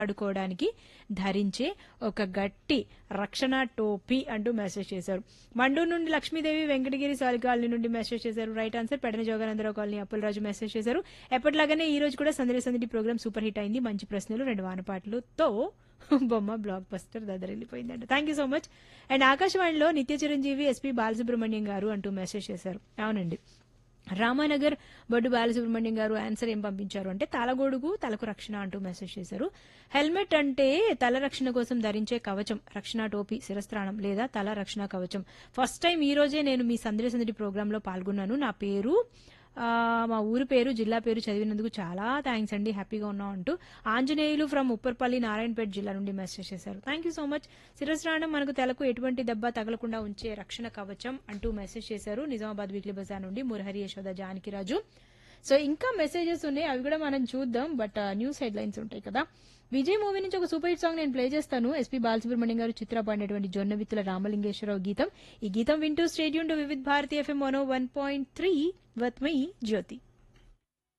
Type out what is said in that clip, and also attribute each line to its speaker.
Speaker 1: ఆడుకోవడానికి ధరించే ఒక గట్టి రక్షణ టోపీ అంటూ మెసేజ్ చేశారు మండూరు నుండి లక్ష్మీదేవి వెంకటగిరి సాలి కాలనీ నుండి మెసేజ్ చేశారు right answer Pedana Joganandarao colony Appularaju message చేశారు ఎప్పటిలాగానే ఈ రోజు కూడా సందడి సందడి ప్రోగ్రామ్ సూపర్ హిట్ అయింది మంచి ప్రశ్నలు రెండు వానపాటలతో బొమ్మ బ్లాక్ బస్టర్ దదరిల్లిపోయిందంట thank you so much and ఆకాశవాణిలో నిత్య చిరంజీవి ఎస్పీ బాలసుబ్రహ్మణ్యం గారు అంటూ మెసేజ్ చేశారు అవునండి రామానగర్ బొడ్డు బాలసుబ్రహ్మణ్యం గారు ఆన్సర్ ఏం పంపించారు అంటే తలగొడుగు తలకు రక్షణ అంటూ మెసేజ్ చేశారు హెల్మెట్ అంటే తల రక్షణ కోసం ధరించే కవచం రక్షణ టోపీ శిరస్త్రాణం లేదా తల రక్షణ కవచం ఫస్ట్ టైం ఈ రోజే నేను మీ సందడి సందడి ప్రోగ్రామ్ లో పాల్గొన్నాను నా పేరు ఆ, మా ఊరి పేరు జిల్లా పేరు చదివినందుకు చాలా థ్యాంక్స్ అండి హ్యాపీగా ఉన్నాం అంటూ ఆంజనేయులు ఫ్రమ్ ఉప్పర్పల్లి నారాయణపేట జిల్లా నుండి మెసేజ్ చేశారు థ్యాంక్ యూ సో మచ్ శిరస్రాణం మనకు తెలకు ఎటువంటి దెబ్బ తగలకుండా ఉంచే రక్షణ కవచం అంటూ మెసేజ్ చేశారు నిజామాబాద్ వీక్లీ బజార్ నుండి మురహరి యశోద జానకిరాజు సో ఇంకా మెసేజెస్ ఉన్నాయి అవి కూడా మనం చూద్దాం బట్ న్యూస్ హెడ్ లైన్స్ ఉంటాయి కదా విజయ్ మూవీ నుంచి ఒక సూపర్ హిట్ సాంగ్ నేను ప్లే చేస్తాను ఎస్పీ బాలసుబ్రహ్మణ్యం గారు చిత్ర పాడినటువంటి జొన్నవిత్తుల రామలింగేశ్వరరావు గీతం ఈ గీతం వింటూ stay tuned to Vividh Bharati FM one one point three with my Jyothi